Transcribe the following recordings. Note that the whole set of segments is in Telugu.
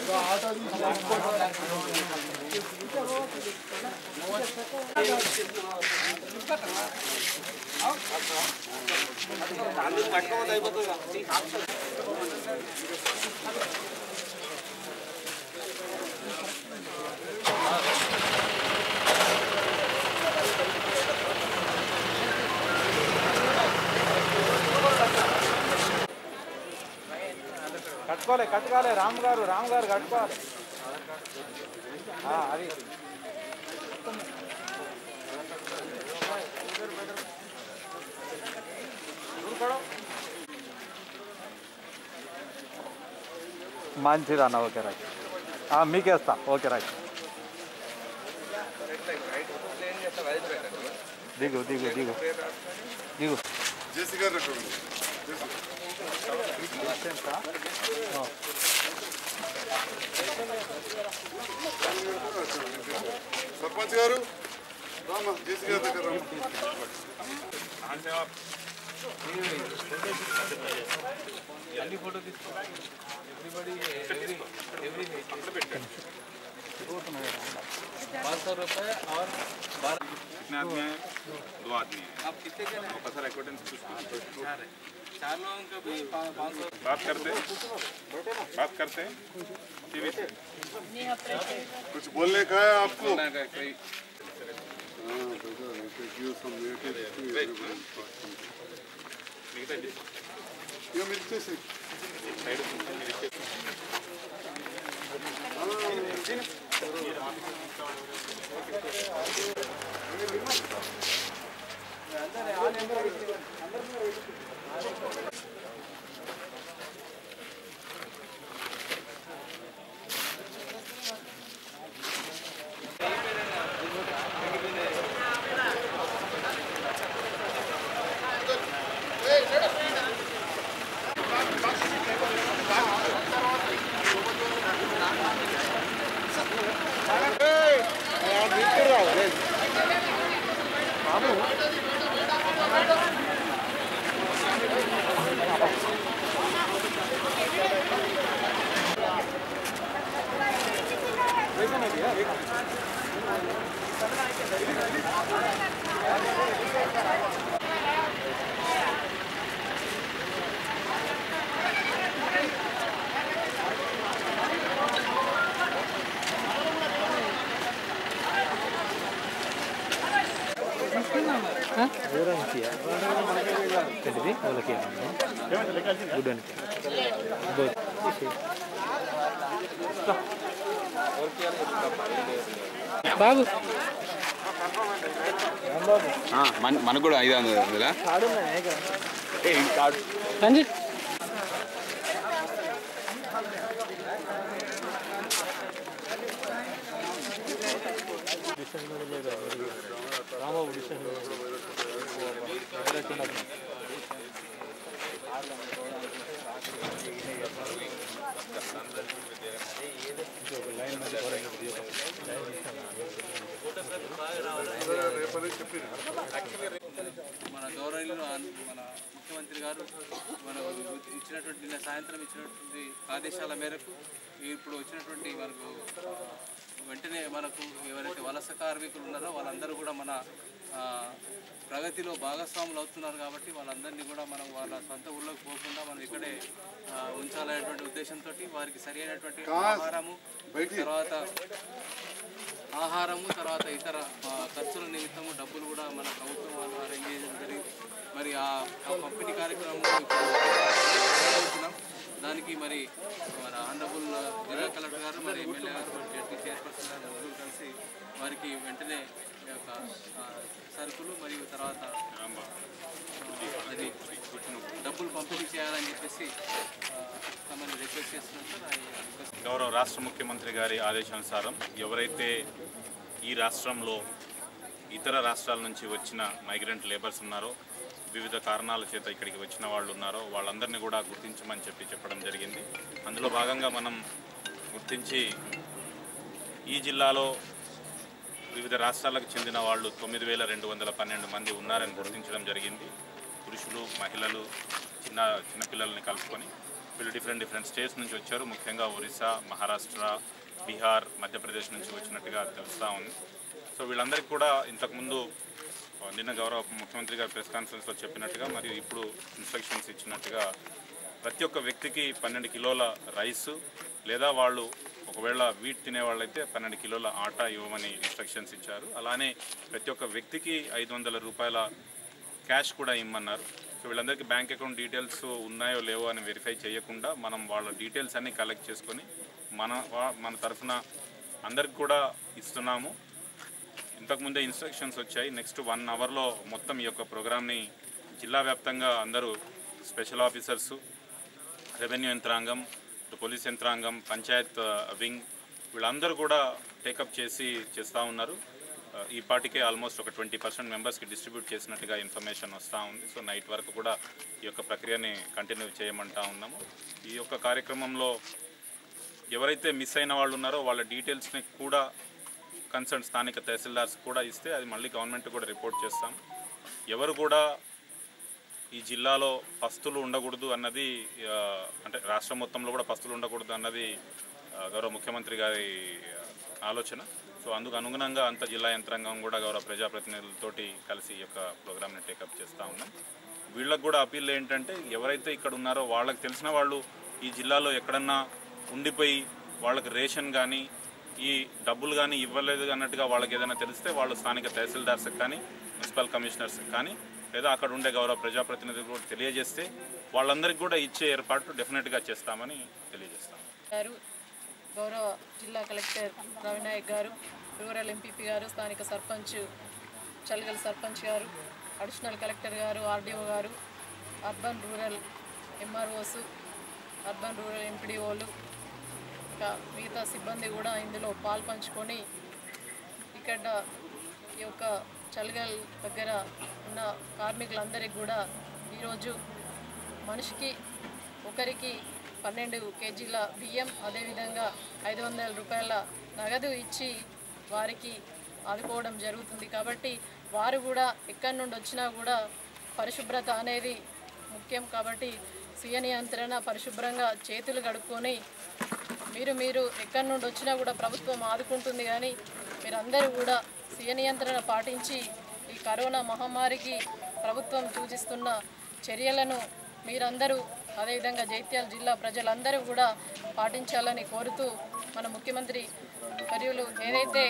కట్టుకోలే కట్టుకోలే రామ్ గారు రామ్ గారు కట్టుకోవాలి ఆ, అది మంచిది అన్న ఓకే రైట్ ఆ, మీకేస్తా ఓకే రైట్ దిగు దిగు దిగు దిగు జేసీ గారు అక్కడ ఉంది. జేసీ. సర్పంచ్ గారు రామా జేసీ గారి దగ్గర రామా. कितने आदमी हैं दो आदमी हैं आप कितने के हैं सर अकॉर्डिंग चार है चार लोगों का भी पाँच सौ बात करते बात करते टीवी से कुछ बोलने का है आपको बोलना है कोई हाँ, दादा, they give some native to everybody. మిగతా ఇక మీరు ఇచ్చేసి సైడ్ మీరు ఇచ్చే బాబు మన మనకు కూడా ఐదు వందల రంజిత్ మన గౌరవనీయులు మన ముఖ్యమంత్రి గారు మన ఇచ్చినటువంటి నిన్న సాయంత్రం ఇచ్చినటువంటి ఆదేశాల మేరకు ఇప్పుడు వచ్చినటువంటి మనకు వెంటనే మనకు ఎవరైతే వలస కార్మికులు ఉన్నారో వాళ్ళందరూ కూడా మన ఆ, ప్రగతిలో భాగస్వాములు అవుతున్నారు కాబట్టి వాళ్ళందరినీ కూడా మనం వాళ్ళ సొంత ఊళ్ళోకి పోకుండా మనం ఇక్కడే ఆ, ఉంచాలనేటువంటి ఉద్దేశంతో వారికి సరి అయినటువంటి ఆహారము తర్వాత ఆహారము తర్వాత ఇతర ఆ, ఖర్చుల నిమిత్తము డబ్బులు కూడా మన ప్రభుత్వం వాళ్ళు అరేంజ్ చేయడం జరిగింది మరి ఆ ఆ పంపిణీ కార్యక్రమం ఇప్పుడు నిర్వహిస్తున్నాం. దానికి మరి మన ఆనరబుల్ జిల్లా కలెక్టర్ గారు మరి ఎమ్మెల్యే గారు మరి జడ్పీ చైర్పర్సన్ గారు ముగ్గురు కలిసి వారికి వెంటనే ఈ యొక్క ఆ, సరుకులు మరియు తర్వాత ఆ, అది డబ్బులు పంపిణీ చేయాలని చెప్పేసి ఆ, తమని రిక్వెస్ట్ చేస్తున్నాం సార్ ఆ రిక్వెస్ట్ గౌరవ రాష్ట్ర ముఖ్యమంత్రి గారి ఆదేశానుసారం ఎవరైతే ఈ రాష్ట్రంలో ఇతర రాష్ట్రాల నుంచి వచ్చిన మైగ్రెంట్ లేబర్స్ ఉన్నారో వివిధ కారణాల చేత ఇక్కడికి వచ్చిన వాళ్ళు ఉన్నారో వాళ్ళందరినీ కూడా గుర్తించమని చెప్పి చెప్పడం జరిగింది అందులో భాగంగా మనం గుర్తించి ఈ జిల్లాలో వివిధ రాష్ట్రాలకు చెందిన వాళ్ళు తొమ్మిది వేల రెండు వందల పన్నెండు మంది ఉన్నారని గుర్తించడం జరిగింది పురుషులు మహిళలు చిన్న చిన్నపిల్లల్ని కలుపుకొని వీళ్ళు డిఫరెంట్ డిఫరెంట్ స్టేట్స్ నుంచి వచ్చారు ముఖ్యంగా ఒరిస్సా మహారాష్ట్ర బీహార్ మధ్యప్రదేశ్ నుంచి వచ్చినట్టుగా తెలుస్తూ ఉంది సో వీళ్ళందరికీ కూడా ఇంతకుముందు ఆ, నిన్న గౌరవ ముఖ్యమంత్రి గారు ప్రెస్ కాన్ఫరెన్స్లో చెప్పినట్టుగా మరియు ఇప్పుడు ఇన్స్ట్రక్షన్స్ ఇచ్చినట్టుగా ప్రతి ఒక్క వ్యక్తికి పన్నెండు కిలోల రైసు లేదా వాళ్ళు ఒకవేళ వీట్ తినేవాళ్ళైతే పన్నెండు కిలోల ఆటా ఇవ్వమని ఇన్స్ట్రక్షన్స్ ఇచ్చారు అలానే ప్రతి ఒక్క వ్యక్తికి ఐదు వందల రూపాయల క్యాష్ కూడా ఇమ్మన్నారు సో వీళ్ళందరికీ బ్యాంక్ అకౌంట్ డీటెయిల్స్ ఉన్నాయో లేవో అని వెరిఫై చేయకుండా మనం వాళ్ళ డీటెయిల్స్ అన్నీ కలెక్ట్ చేసుకొని మన వా- మన తరఫున అందరికి కూడా ఇస్తున్నాము ఇంతకుముందే ఇన్స్ట్రక్షన్స్ వచ్చాయి నెక్స్ట్ వన్ అవర్లో మొత్తం ఈ యొక్క ప్రోగ్రామ్ని జిల్లా వ్యాప్తంగా అందరూ స్పెషల్ ఆఫీసర్సు రెవెన్యూ యంత్రాంగం ఇటు పోలీస్ యంత్రాంగం పంచాయత్ ఆ, వింగ్ వీళ్ళందరూ కూడా టేకప్ చేసి చేస్తూ ఉన్నారు ఆ, ఈ పాటికే ఆల్మోస్ట్ ఒక ట్వంటీ పర్సెంట్ మెంబర్స్కి డిస్ట్రిబ్యూట్ చేసినట్టుగా ఇన్ఫర్మేషన్ వస్తూ ఉంది సో నైట్ వరకు కూడా ఈ యొక్క ప్రక్రియని కంటిన్యూ చేయమంటా ఉన్నాము ఈ యొక్క కార్యక్రమంలో ఎవరైతే మిస్ అయిన వాళ్ళు ఉన్నారో వాళ్ళ డీటెయిల్స్ని కూడా కన్సర్న్ స్థానిక తహసీల్దార్స్ కూడా ఇస్తే అది మళ్ళీ గవర్నమెంట్ కూడా రిపోర్ట్ చేస్తాం ఎవరు కూడా ఈ జిల్లాలో పస్తులు ఉండకూడదు అన్నది ఆ, అంటే రాష్ట్రం మొత్తంలో కూడా పస్తులు ఉండకూడదు అన్నది ఆ, గౌరవ ముఖ్యమంత్రి గారి ఆ, ఆలోచన సో అందుకు అనుగుణంగా అంత జిల్లా యంత్రాంగం కూడా గౌరవ ప్రజాప్రతినిధులతోటి కలిసి ఈ యొక్క ప్రోగ్రామ్ని టేకప్ చేస్తూ ఉన్నాం వీళ్ళకు కూడా అపీల్ ఏంటంటే ఎవరైతే ఇక్కడ ఉన్నారో వాళ్ళకి తెలిసిన వాళ్ళు ఈ జిల్లాలో ఎక్కడన్నా ఉండిపోయి వాళ్ళకి రేషన్ కానీ ఈ డబ్బులు కానీ ఇవ్వలేదు అన్నట్టుగా వాళ్ళకి ఏదైనా తెలిస్తే వాళ్ళు స్థానిక తహసీల్దార్స్కి కానీ మున్సిపల్ కమిషనర్స్కి కానీ లేదా అక్కడ ఉండే గౌరవ ప్రజాప్రతినిధులు కూడా తెలియజేస్తే వాళ్ళందరికీ కూడా ఇచ్చే ఏర్పాటు డెఫినెట్గా చేస్తామని తెలియజేస్తాం గారు గౌరవ జిల్లా కలెక్టర్ రవినాయక్ గారు రూరల్ ఎంపీపీ గారు స్థానిక సర్పంచ్ చల్గల్ సర్పంచ్ గారు అడిషనల్ కలెక్టర్ గారు ఆర్డీఓ గారు urban rural MROs urban rural ఎంపీడీఓలు ఇంకా మిగతా సిబ్బంది కూడా ఇందులో పాలు పంచుకొని ఇక్కడ ఈ యొక్క చల్గల్ దగ్గర ఉన్న కార్మికులందరికీ కూడా ఈరోజు మనిషికి ఒకరికి పన్నెండు కేజీల బియ్యం అదేవిధంగా ఐదు వందల రూపాయల నగదు ఇచ్చి వారికి ఆదుకోవడం జరుగుతుంది కాబట్టి వారు కూడా ఎక్కడి నుండి వచ్చినా కూడా పరిశుభ్రత అనేది ముఖ్యం కాబట్టి స్వీయ నియంత్రణ పరిశుభ్రంగా చేతులు కడుక్కొని మీరు మీరు ఎక్కడి నుండి వచ్చినా కూడా ప్రభుత్వం ఆదుకుంటుంది కానీ మీరందరూ కూడా స్వీయ నియంత్రణ పాటించి ఈ కరోనా మహమ్మారికి ప్రభుత్వం సూచిస్తున్న చర్యలను మీరందరూ అదేవిధంగా జైత్యాల జిల్లా ప్రజలందరూ కూడా పాటించాలని కోరుతూ మన ముఖ్యమంత్రి వర్యులు ఏదైతే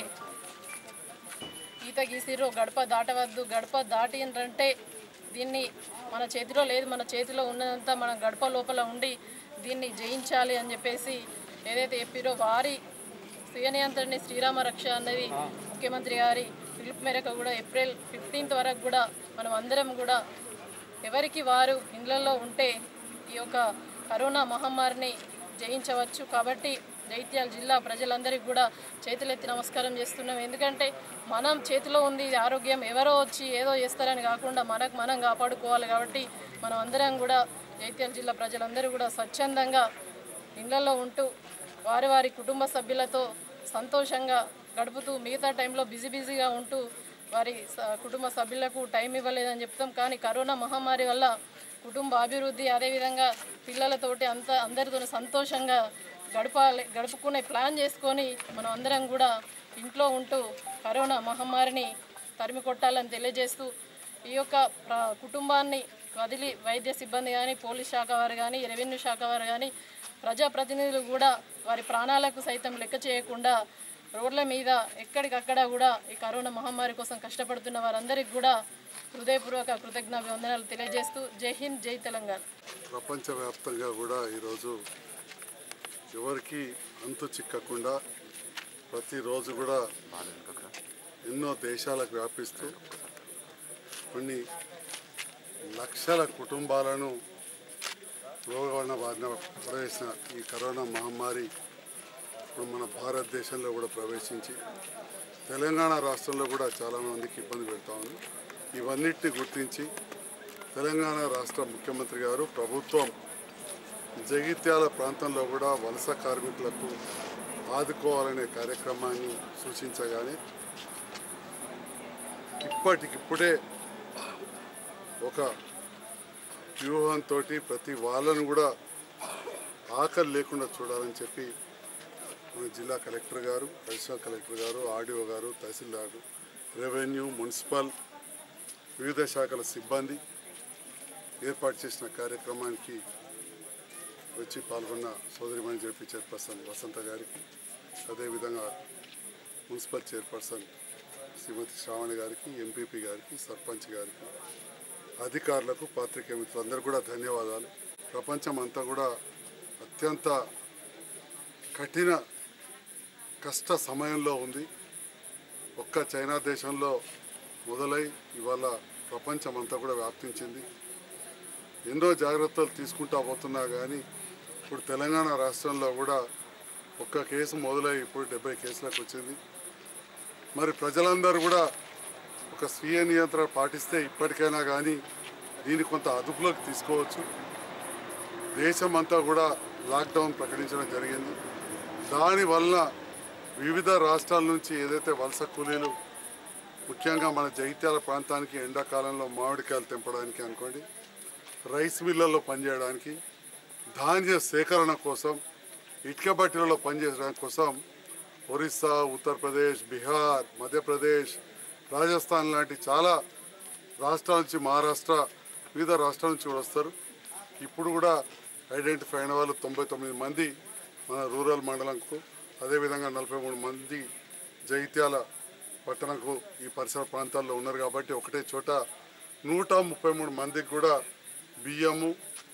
ఈత గీసిరో గడప దాటవద్దు గడప దాటిండ్రంటే దీన్ని మన చేతిలో లేదు మన చేతిలో ఉన్నదంతా మన గడప లోపల ఉండి దీన్ని జయించాలి అని చెప్పేసి ఏదైతే చెప్పిరో వారి స్వీయ నియంత్రణని శ్రీరామ రక్ష అన్నది ముఖ్యమంత్రి గారి పిలుపు మేరకు కూడా ఏప్రిల్ ఫిఫ్టీన్త్ వరకు కూడా మనం అందరం కూడా ఎవరికి వారు ఇళ్లలో ఉంటే ఈ యొక్క కరోనా మహమ్మారిని జయించవచ్చు కాబట్టి జైత్యాల జిల్లా ప్రజలందరికీ కూడా చేతులెత్తి నమస్కారం చేస్తున్నాం ఎందుకంటే మనం చేతిలో ఉంది ఇది ఆరోగ్యం ఎవరో వచ్చి ఏదో చేస్తారని కాకుండా మనకు మనం కాపాడుకోవాలి కాబట్టి మనం అందరం కూడా జైత్యాల జిల్లా ప్రజలందరూ కూడా స్వచ్ఛందంగా ఇళ్లలో ఉంటూ వారి వారి కుటుంబ సభ్యులతో సంతోషంగా గడుపుతూ మిగతా టైంలో బిజీ బిజీగా ఉంటూ వారి స- కుటుంబ సభ్యులకు టైం ఇవ్వలేదని చెప్తాం కానీ కరోనా మహమ్మారి వల్ల కుటుంబ అభివృద్ధి అదేవిధంగా పిల్లలతోటి అంత అందరితో సంతోషంగా గడపాలి గడుపుకునే ప్లాన్ చేసుకొని మనం అందరం కూడా ఇంట్లో ఉంటూ కరోనా మహమ్మారిని తరిమి కొట్టాలని తెలియజేస్తూ ఈ యొక్క ప్ర- కుటుంబాన్ని వదిలి వైద్య సిబ్బంది కానీ పోలీస్ శాఖ వారు కానీ రెవెన్యూ శాఖ వారు కానీ ప్రజాప్రతినిధులు కూడా వారి ప్రాణాలకు సైతం లెక్క చేయకుండా రోడ్ల మీద ఎక్కడికక్కడ కూడా ఈ కరోనా మహమ్మారి కోసం కష్టపడుతున్న వారందరికీ కూడా హృదయపూర్వక కృతజ్ఞ వందనాలు తెలియజేస్తూ జై హింద్ జై తెలంగాణ ప్రపంచవ్యాప్తంగా కూడా ఈరోజు ఎవరికి అంతు చిక్కకుండా ప్రతిరోజు కూడా ఎన్నో దేశాలకు వ్యాపిస్తూ కొన్ని లక్షల కుటుంబాలను రోగవరణ బారిన పడవేసిన ఈ కరోనా మహమ్మారి ఇప్పుడు మన భారతదేశంలో కూడా ప్రవేశించి తెలంగాణ రాష్ట్రంలో కూడా చాలామందికి ఇబ్బంది పెడతా ఉంది ఇవన్నిటిని గుర్తించి తెలంగాణ రాష్ట్ర ముఖ్యమంత్రి గారు ప్రభుత్వం జగిత్యాల ప్రాంతంలో కూడా వలస కార్మికులకు ఆదుకోవాలనే కార్యక్రమాన్ని సూచించగానే ఇప్పటికిప్పుడే ఒక వ్యూహంతో ప్రతి వాళ్ళను కూడా ఆకలి లేకుండా చూడాలని చెప్పి మన జిల్లా కలెక్టర్ గారు అడిషనల్ కలెక్టర్ గారు ఆర్డీఓ గారు తహసీల్దారు రెవెన్యూ మున్సిపల్ వివిధ శాఖల సిబ్బంది ఏర్పాటు చేసిన కార్యక్రమానికి వచ్చి పాల్గొన్న సోదరిమణి జడ్పీ చైర్పర్సన్ వసంత గారికి అదేవిధంగా మున్సిపల్ చైర్పర్సన్ శ్రీమతి శ్రావణి గారికి ఎంపీపీ గారికి సర్పంచ్ గారికి అధికారులకు పాత్రికేయ మిత్రులందరూ కూడా ధన్యవాదాలు ప్రపంచం అంతా కూడా అత్యంత కఠిన కష్ట సమయంలో ఉంది ఒక్క చైనా దేశంలో మొదలై ఇవాళ ప్రపంచం అంతా కూడా వ్యాప్తించింది ఎన్నో జాగ్రత్తలు తీసుకుంటా పోతున్నా కానీ ఇప్పుడు తెలంగాణ రాష్ట్రంలో కూడా ఒక్క కేసు మొదలై ఇప్పుడు డెబ్బై కేసులకు వచ్చింది మరి ప్రజలందరూ కూడా ఒక స్వీయ నియంత్రణ పాటిస్తే ఇప్పటికైనా కానీ దీన్ని కొంత అదుపులోకి తీసుకోవచ్చు దేశం అంతా కూడా లాక్డౌన్ ప్రకటించడం జరిగింది దానివల్ల వివిధ రాష్ట్రాల నుంచి ఏదైతే వలస కూలీలు ముఖ్యంగా మన జగిత్యాల ప్రాంతానికి ఎండాకాలంలో మామిడికాయలు తెంపడానికి అనుకోండి రైస్ మిల్లల్లో పనిచేయడానికి ధాన్య సేకరణ కోసం ఇటుక బట్టీలలో పనిచేయడానికి కోసం ఒరిస్సా ఉత్తరప్రదేశ్ బీహార్ మధ్యప్రదేశ్ రాజస్థాన్ లాంటి చాలా రాష్ట్రాల నుంచి మహారాష్ట్ర వివిధ రాష్ట్రాల నుంచి కూడా వస్తారు ఇప్పుడు కూడా ఐడెంటిఫై అయిన వాళ్ళు తొంభై తొమ్మిది మంది మన రూరల్ మండలంకు అదేవిధంగా నలభై మూడు మంది జగిత్యాల పట్టణంకు ఈ పరిసర ప్రాంతాల్లో ఉన్నారు కాబట్టి ఒకటే చోట నూట ముప్పై మూడు మందికి కూడా బియ్యము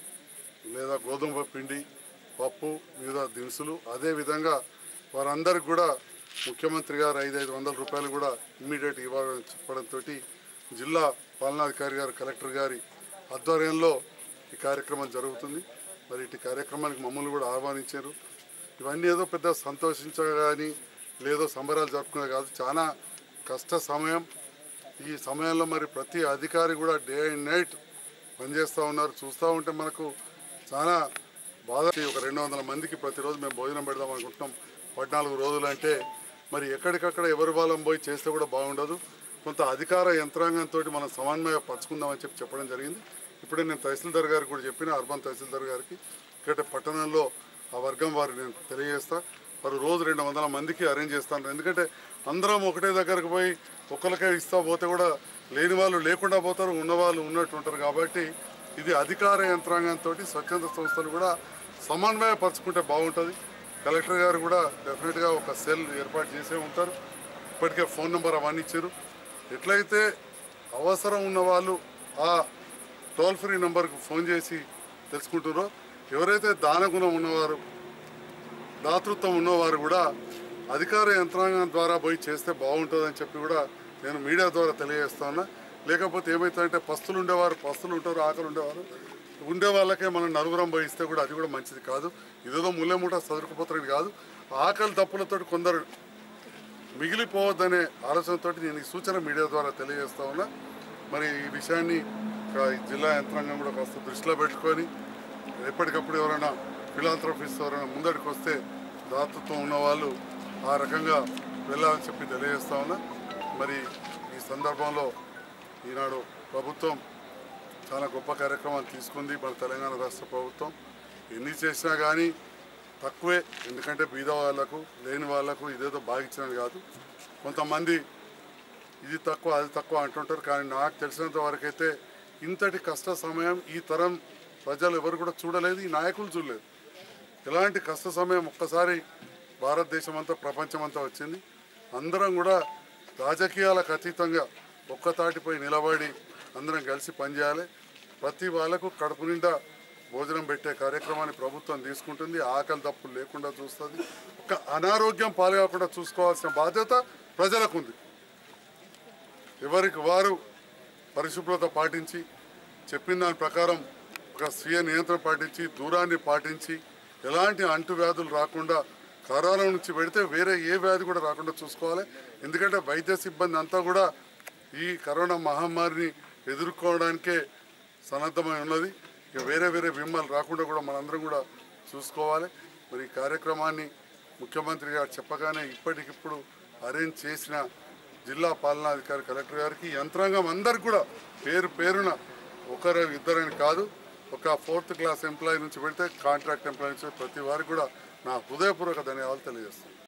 లేదా గోధుమ పిండి పప్పు వివిధ దినుసులు అదేవిధంగా వారందరికి కూడా ముఖ్యమంత్రి గారు ఐదు ఐదు వందల రూపాయలు కూడా ఇమ్మీడియట్ ఇవ్వాలని చెప్పడంతో జిల్లా పాలనాధికారి గారు కలెక్టర్ గారి ఆధ్వర్యంలో ఈ కార్యక్రమం జరుగుతుంది మరి ఇటు కార్యక్రమానికి మమ్మల్ని కూడా ఆహ్వానించారు ఇవన్నీ ఏదో పెద్ద సంతోషించగా కానీ లేదో సంబరాలు జరుపుకునే కాదు చాలా కష్ట సమయం ఈ సమయంలో మరి ప్రతి అధికారి కూడా డే అండ్ నైట్ పనిచేస్తూ ఉన్నారు చూస్తూ ఉంటే మనకు చాలా బాధ ఒక రెండు వందల మందికి ప్రతిరోజు మేము భోజనం పెడదాం అనుకుంటున్నాం పద్నాలుగు రోజులు అంటే మరి ఎక్కడికక్కడ ఎవరి వాళ్ళం పోయి చేస్తే కూడా బాగుండదు కొంత అధికార యంత్రాంగంతో మనం సమన్వయ పరచుకుందామని చెప్పి చెప్పడం జరిగింది ఇప్పుడే నేను తహసీల్దార్ గారికి కూడా చెప్పిన అర్బన్ తహసీల్దార్ గారికి ఇక్కడ పట్టణంలో ఆ వర్గం వారు నేను తెలియజేస్తా వారు రోజు రెండు వందల మందికి అరేంజ్ చేస్తాను ఎందుకంటే అందరం ఒకటే దగ్గరకు పోయి ఒక్కరికే ఇస్తా పోతే కూడా లేని వాళ్ళు లేకుండా పోతారు ఉన్నవాళ్ళు ఉన్నట్టు ఉంటారు కాబట్టి ఇది అధికార యంత్రాంగంతో స్వచ్ఛంద సంస్థలు కూడా సమన్వయపరచుకుంటే బాగుంటుంది కలెక్టర్ గారు కూడా డెఫినెట్గా ఒక సెల్ ఏర్పాటు చేసే ఉంటారు ఇప్పటికే ఫోన్ నెంబర్ అవన్నీ ఇచ్చారు ఎట్లయితే అవసరం ఉన్న వాళ్ళు ఆ టోల్ ఫ్రీ నెంబర్కు ఫోన్ చేసి తెలుసుకుంటారో ఎవరైతే దానగుణం ఉన్నవారు దాతృత్వం ఉన్నవారు కూడా అధికార యంత్రాంగం ద్వారా పోయి చేస్తే బాగుంటుందని చెప్పి కూడా నేను మీడియా ద్వారా తెలియజేస్తా ఉన్నా లేకపోతే ఏమవుతుందంటే పస్తులు ఉండేవారు పస్తులు ఉంటారు ఆకలి ఉండేవారు ఉండే వాళ్ళకే మనం నలుగురం పోయిస్తే కూడా అది కూడా మంచిది కాదు ఇదేదో ముల్లెమూట చదువుకుపోతారని కాదు ఆకలి తప్పులతో కొందరు మిగిలిపోవద్దనే ఆలోచనతో నేను ఈ సూచన మీడియా ద్వారా తెలియజేస్తా ఉన్నా మరి ఈ విషయాన్ని ఆ, ఈ జిల్లా యంత్రాంగం కూడా కాస్త దృష్టిలో పెట్టుకొని ఎప్పటికప్పుడు ఎవరైనా ఫిలాంథ్రఫీస్ ఎవరైనా ముందడికి వస్తే దాతృత్వం ఉన్న వాళ్ళు ఆ రకంగా వెళ్ళాలని చెప్పి తెలియజేస్తా ఉన్నా మరి ఈ సందర్భంలో ఈనాడు ప్రభుత్వం చాలా గొప్ప కార్యక్రమాలు తీసుకుంది మన తెలంగాణ రాష్ట్ర ప్రభుత్వం ఎన్ని చేసినా కానీ తక్కువే ఎందుకంటే బీద వాళ్ళకు లేని వాళ్ళకు ఇదేదో బాగిచ్చినది కాదు కొంతమంది ఇది తక్కువ అది తక్కువ అంటుంటారు కానీ నాకు తెలిసినంత వరకైతే ఇంతటి కష్ట సమయం ఈ తరం ప్రజలు ఎవరు కూడా చూడలేదు ఈ నాయకులు చూడలేదు ఇలాంటి కష్ట సమయం ఒక్కసారి భారతదేశం అంతా ప్రపంచం అంతా వచ్చింది అందరం కూడా రాజకీయాలకు అతీతంగా ఒక్కతాటిపై నిలబడి అందరం కలిసి పనిచేయాలి ప్రతి వాళ్ళకు కడుపు నిండా భోజనం పెట్టే కార్యక్రమాన్ని ప్రభుత్వం తీసుకుంటుంది ఆకలి తప్పులు లేకుండా చూస్తుంది ఒక అనారోగ్యం పాల్గొకుండా చూసుకోవాల్సిన బాధ్యత ప్రజలకు ఉంది ఎవరికి వారు పరిశుభ్రత పాటించి చెప్పిన దాని ప్రకారం ఒక స్వీయ నియంత్రణ పాటించి దూరాన్ని పాటించి ఎలాంటి అంటువ్యాధులు రాకుండా కరోనా నుంచి పెడితే వేరే ఏ వ్యాధి కూడా రాకుండా చూసుకోవాలి ఎందుకంటే వైద్య సిబ్బంది అంతా కూడా ఈ కరోనా మహమ్మారిని ఎదుర్కోవడానికే సన్నద్ధమై ఉన్నది ఇక వేరే వేరే బింబాలు రాకుండా కూడా మనందరం కూడా చూసుకోవాలి మరి ఈ కార్యక్రమాన్ని ముఖ్యమంత్రి గారు చెప్పగానే ఇప్పటికిప్పుడు అరేంజ్ చేసిన జిల్లా పాలనాధికారి కలెక్టర్ గారికి యంత్రాంగం అందరికి కూడా పేరు పేరున ఒకరు ఇద్దరని కాదు ఒక ఫోర్త్ క్లాస్ ఎంప్లాయీ నుంచి పెడితే కాంట్రాక్ట్ ఎంప్లాయీ నుంచి ప్రతి వారికి కూడా నా హృదయపూర్వక ధన్యవాదాలు తెలియజేస్తాను